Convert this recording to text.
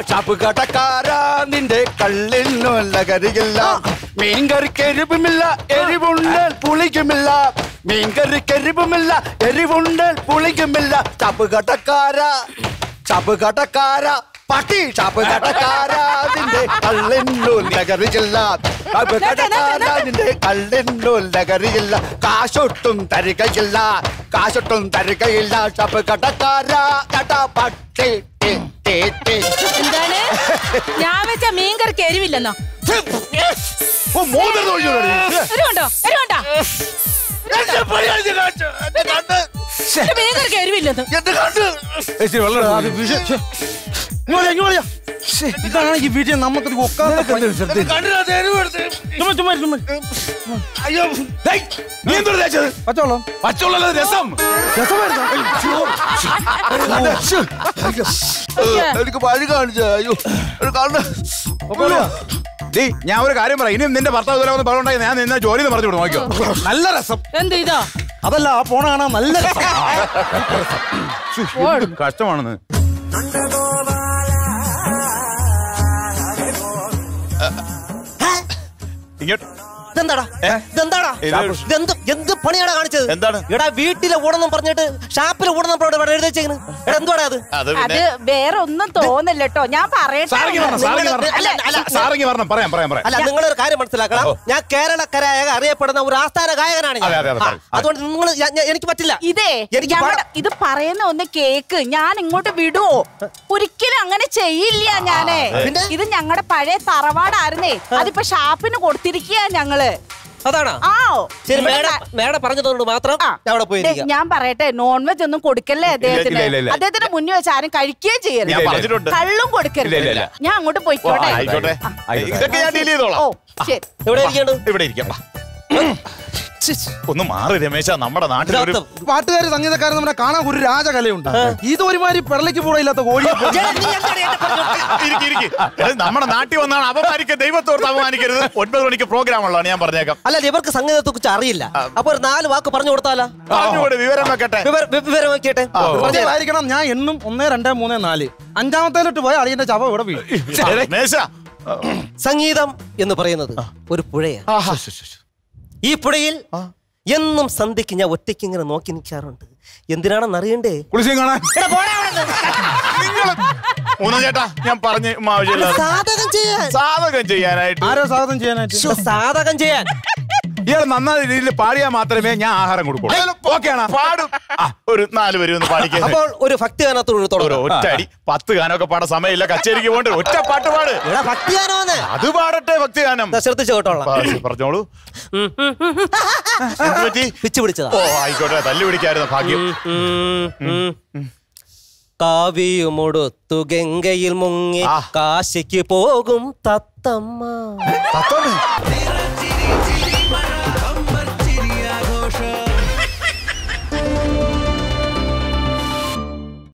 Shop കടക്കാരാ നിന്റെ കള്ളിനു ലഹരിയില്ല മീൻകറിക്ക് എരിവുമില്ല എരിവുണ്ട് പുളിക്കുമില്ല മീൻകറിക്ക് എരിവുമില്ല എരിവുണ്ട് പുളിക്കുമില്ല shop കടക്കാരാ shop കടക്കാരാ പട്ടി shop കടക്കാരാ നിന്റെ കള്ളിനു ലഹരിയില്ല ഷാപ്പ് കടക്കാരാ നിന്റെ കള്ളിനു ലഹരിയില്ല കാശൊട്ടും തരികയില്ല കാശൊട്ടും തരികയില്ല ഷാപ്പ് കടക്കാരാ കട പട്ടി ടേ, ടേ, ടേ. എന്താണ് ഞാൻ വെച്ച മീൻകറിക്ക് എരിവില്ലെന്നോ ഓ, മോതിരം തൊഴിഞ്ഞു കളി. എരിവുണ്ടോ എരിവുണ്ടോ എന്റെ പണിയാണ് ഇത് കാണിച്ചത്. എന്റെ കണ്ണ്. എന്റെ മീൻകറിക്ക് എരിവില്ലെന്ന് എന്റെ കണ്ണ്. അത് വിഷ- ശ്ശെ. ഇങ്ങ് വാ, ഇങ്ങ് വാ. ശ്ശെ, ഇതാണ് ഈ വീട്ടിൽ നമുക്ക് ഒക്കാത്ത പണി. എന്റെ കണ്ണിനകത്ത് എരിവ് എടുത്ത്. ചുമ്മാ, ചുമ്മാ, ചുമ്മാ. അയ്യോ. ഡേയ്, നീ എന്തൊരു തേച്ചത്? പച്ചവെള്ളം പച്ചവെള്ളം അല്ല, രസം എനിക്ക് വഴി കാണിച്ച അയ്യോ ഒരു കണ്ണ് ഡീ ഞാൻ ഒരു കാര്യം പറയാം ഇനിയും നിന്റെ ഭർത്താവ് ഇതുപോലെ ഒന്ന് പറഞ്ഞുണ്ടായി ഞാൻ നിന്നെ ജോലി പറഞ്ഞു വിടും നോക്കിയോ നല്ല രസം എന്ത് ഇതോ അതല്ല ആ പോണ കാണാൻ നല്ല രസം കഷ്ടമാണെന്ന് ഇങ്ങോട്ട് ഇതെന്താടാ ഇതെന്താടാ ഇത് ഇതെന്ത് എന്ത് പണിയാടാ കാണിച്ചത് എന്താണ്? എടാ വീട്ടിലെ ഓടണം പറഞ്ഞിട്ട് ഷാപ്പിലെ ഓടണം ഇവിടെ എഴുതി വെച്ചേക്കണ് എടാ എന്തുവാടാ അത് അത് അത് വേറെ ഒന്നും തോന്നില്ല കേട്ടോ ഞാൻ പറയട്ടെ സാറിങ്ങി പറഞ്ഞു സാറിങ്ങി പറഞ്ഞു അല്ല, അല്ല, സാറിങ്ങി പറഞ്ഞു പറയാം പറയാം പറയാം അല്ല നിങ്ങളൊരു കാര്യം മനസ്സിലാക്കണം ഓ. ഞാൻ കേരളക്കരായ അറിയപ്പെടുന്ന ഒരു ആസ്ഥാന ഗായകനാണ് ഞാൻ അതെ, അതെ, അതെ, ആ, പറയ്. അതുകൊണ്ട് നിങ്ങൾ എനിക്ക് പറ്റില്ല ഇതേ എനിക്ക് ഞങ്ങടെ- ഇത് പറയുന്ന ഒന്ന് കേക്ക് ഞാൻ ഇങ്ങോട്ട് വിടുവോ ഒരിക്കലും അങ്ങനെ ചെയ്യില്ല ഞാനേ പിന്നെ? ഇത് ഞങ്ങളുടെ പഴയ തറവാടായിരുന്നേ അതിപ്പോ ഷാപ്പിന് കൊടുത്തിരിക്കുക ഞങ്ങള് അതാണോ ആ ശരി ഇവിടെ മേഡം ന- മേഡം പറഞ്ഞതുകൊണ്ട് മാത്രം ആ. ഞാൻ അവിടെ ദേ, പോയിരിക്കാം ഞാൻ പറയട്ടെ നോൺ വെജ് ഒന്നും കൊടുക്കല്ലേ അദ്ദേഹത്തിന് ഇല്ല, ഇല്ല, ഇല്ല. അദ്ദേഹത്തിന് മുന്നിൽ വെച്ച് ആരും കഴിക്കുകയും ഞാൻ ചെയ്യരുത് പറഞ്ഞിട്ടുണ്ട് കള്ളും കൊടുക്കരുത് ഇല്ല, ഇല്ല, ഇല്ല. ഞാൻ അങ്ങോട്ട് ഓ, പോയിക്കോട്ടെ ആയിക്കോട്ടെ ആ. ഇതൊക്കെ ഞാൻ ഡീൽ ഓ ചെയ്തോളാം ശരി എവിടെ ഇരിക്കണ്ടു ഇവിടെ ഇരിക്കാം വാ. ഒന്ന് മാറി രമേശ നമ്മുടെ നാട്ടിലൊരു പാട്ടുകാര് സംഗീതക്കാര് നമ്മുടെ കാണാൻ ഒരു രാജകലയുണ്ട് ഇത് ഒരുമാതിരി പെടലേക്ക് പോയില്ലാത്ത കോഴി ഇരിക്ക്, ഇരിക്ക്. എടാ, നമ്മുടെ നാട്ടിൽ വന്നാണ് അപമാനിക്കുക ദൈവത്തോർത്ത് അപമാനിക്കരുത് ഒൻപത് മണിക്ക് പ്രോഗ്രാം ഉള്ളതാണ് ഞാൻ പറഞ്ഞേക്കാം അല്ല ഇവർക്ക് സംഗീതത്തെ കുറിച്ച് അറിയില്ല അപ്പൊ ഒരു നാല് വാക്ക് പറഞ്ഞു കൊടുത്താലോ പറഞ്ഞുകൂടെ വിവരം വെക്കട്ടെ വിവര- വി- വിവരം നോക്കിയട്ടെ ആയിരിക്കണം ഞാൻ എന്നും ഒന്ന് രണ്ട് മൂന്ന് നാല് അഞ്ചാമത്തേലോട്ട് പോയ അളിയന്റെ ചവ ഇവിടെ വീഴും രമേശ സംഗീതം എന്ന് പറയുന്നത് ഒരു പുഴയാണ് ഈ പുഴയിൽ എന്നും സന്ധ്യക്ക് ഞാൻ ഒറ്റയ്ക്ക് ഇങ്ങനെ നോക്കി നിൽക്കാറുണ്ട് എന്തിനാണെന്ന് അറിയണ്ടേ കുളിച്ചും കാണാൻ എടാ, പോടാ അവിടുന്ന്. നിങ്ങള് മൂന്നാം ചേട്ടാ ഞാൻ പറഞ്ഞ ആവശ്യമില്ല സാധകം ചെയ്യാൻ സാധകം ചെയ്യാനായിട്ട് ആരോ സ്വാഗതം ചെയ്യാനായിട്ട് ശ്ശോ, സാധകം ചെയ്യാൻ ഇയാൾ നന്നായ രീതിയിൽ പാടിയാൽ മാത്രമേ ഞാൻ ആഹാരം കൊടുക്കുള്ളൂ ഓക്കെയാണ് പാടും ആ, ഒരു നാല് പേര് ഒന്ന് പാടിക്കാൻ അപ്പോൾ ഒരു ഭക്തിഗാനത്തോട് ഒരു തുടങ്ങും ഒറ്റ അടി പത്ത് ഗാനമൊക്കെ പാടാൻ സമയമില്ല കച്ചേരിക്ക് പോകണ്ട ഒറ്റ പാട്ട് പാട് എടാ ഭക്തിഗാനോന്ന് അത് പാടട്ടെ ഭക്തിഗാനം ദാ ശ്രദ്ധിച്ചു കേട്ടോളാം പാ- പറഞ്ഞോളൂ എന്ത് പറ്റി പിച്ചു പിടിച്ചതാ ഓ ആയിക്കോട്ടെ തല്ലു പിടിക്കായിരുന്നു ഭാഗ്യം കാവിയുമൊടുത്തു ഗംഗയിൽ മുങ്ങി ആ. കാശിക്ക് പോകും തത്തമ്മ തത്തോണ്ട്